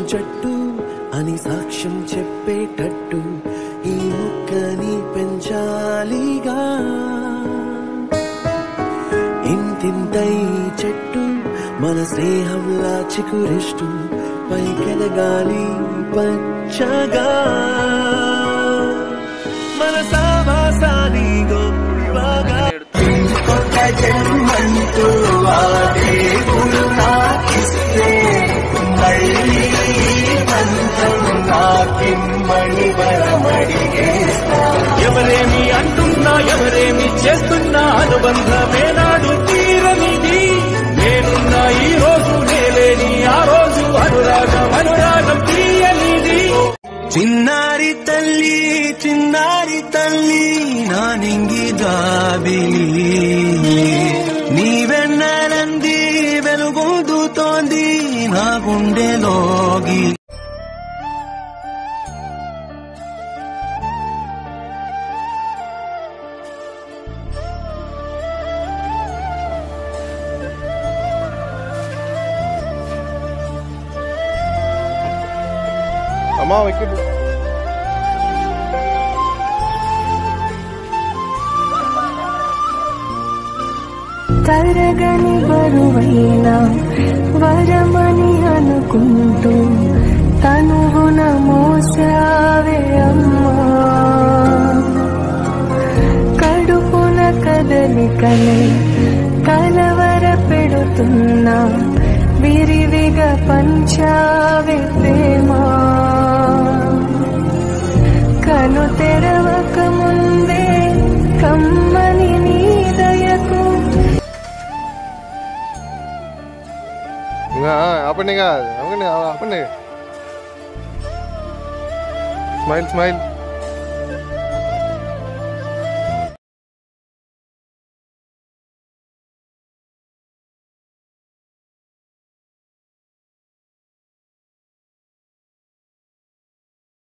జట్టు అని సాక్ష్యం చెప్పేటట్టు ఈ ముక్కని పెంచాలిగా ఇంతింతై చెట్టు మన స్నేహంలా చికురిస్తూ పైకెదగాలి పచ్చగా మన సావాసాని గొప్పగా కొత్త జన్మంటూ ఆ దేవుడు నాకిస్తే మళ్ళీ ఈ మంత్రం నాకిమ్మని వరమడిగేస్తా ఎవరేమి అంటున్నా ఎవరేమి చేస్తున్నా అనుబంధమే నాడు తీరనిది నేనున్నా ఈ రోజు నేలేని ఆ రోజు అనురాగం అనురాగం తీయనిది చిన్నారి తల్లి చిన్నారి తల్లి నా నింగి జాబిలి నీ వెన్నెలంది వెలుగొందుతోంది నా గుండెలోగి అమ్మా వికెట్ తరగని బరువైన వరమని అనుకుంటూ తనువున మోసావే అమ్మా కడుపున కదలికలే కలవర పెడుతున్నా విరివిగా పంచావే ప్రేమ కను తెరవక ముందే కమ్మని నీ దయకు ఇంకా ఆపండి ఇంకా ఆపండి ఆపండి స్మైల్ స్మైల్